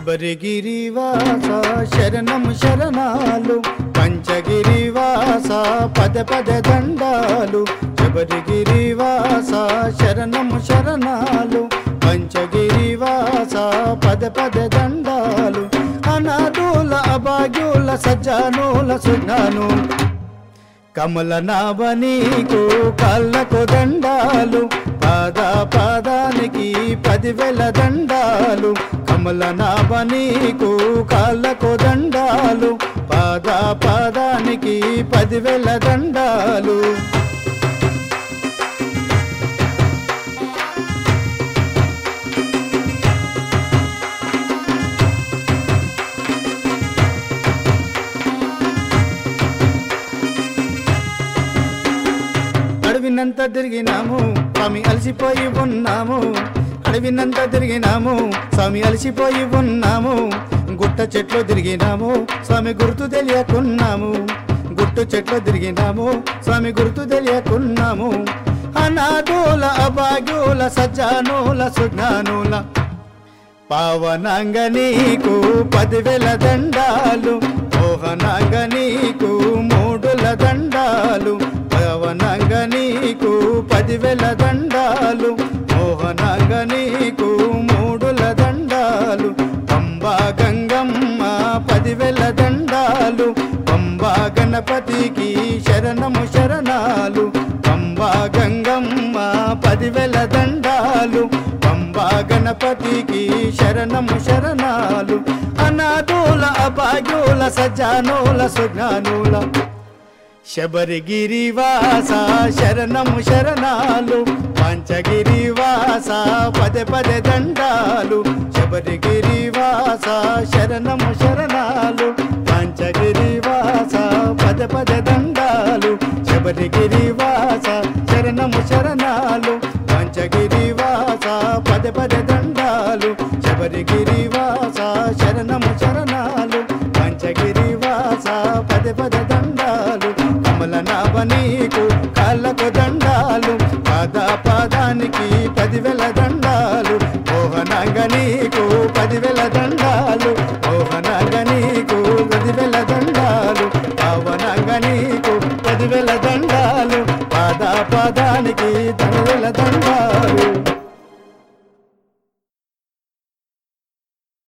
శబరిగిరివాస శరణము శరణాలు పంచగిరివాస పద పద దండాలు శబరిగిరివాస శరణము శరణాలు పంచగిరివాస పద పద దండాలు అనాథుల అభాగ్యుల సజ్జానుల సుజ్ఞాను కమల నావనీకు కళ్ళకు దండాలు పాద పాదానికి పదివేల దండాలు కమల నావనీకు కాళ్ళకు దండాలు పాద పాదానికి పదివేల దండాలు అడవినంత తిరిగినాము స్వామి అలసిపోయి ఉన్నాము అడవినంత తిరిగినాము స్వామి అలసిపోయి ఉన్నాము గుట్ట చెట్లు తిరిగినాము స్వామి గుర్తు తెలియకున్నాము గుట్టు చెట్లు తిరిగినాము స్వామి గుర్తు తెలియకున్నాము అనాథుల అభాగ్యుల సజ్జానుల సుజ్ఞానుల పావనంగ నీకు పదివేల దండాలు మోహనంగ నీకు మూడుల దండాలు పవనంగ నీకు పదివేల దండాలు మోహనంగ నీకు మూడుల దండాలు పంబా గంగమ్మ పదివేల దండాలు పంబా గణపతికి శరణము శరణాలు పంబా గంగమ్మ పదివేల దండాలు పంబా గణపతికి శరణము శరణాలు అనాథుల అభాగ్యుల సజ్జానుల సుజ్ఞానుల శబరిగిరివాస శరణము శరణాలు పంచగిరివాస పదే పదే దండాలు శబరిగిరివాస శరణము శరణాలు పంచగిరివాస పదే పదే దండాలు శబరిగిరివాస శరణము శరణాలు పంచగిరివాస పదే పదే దండాలు శబరిగిరి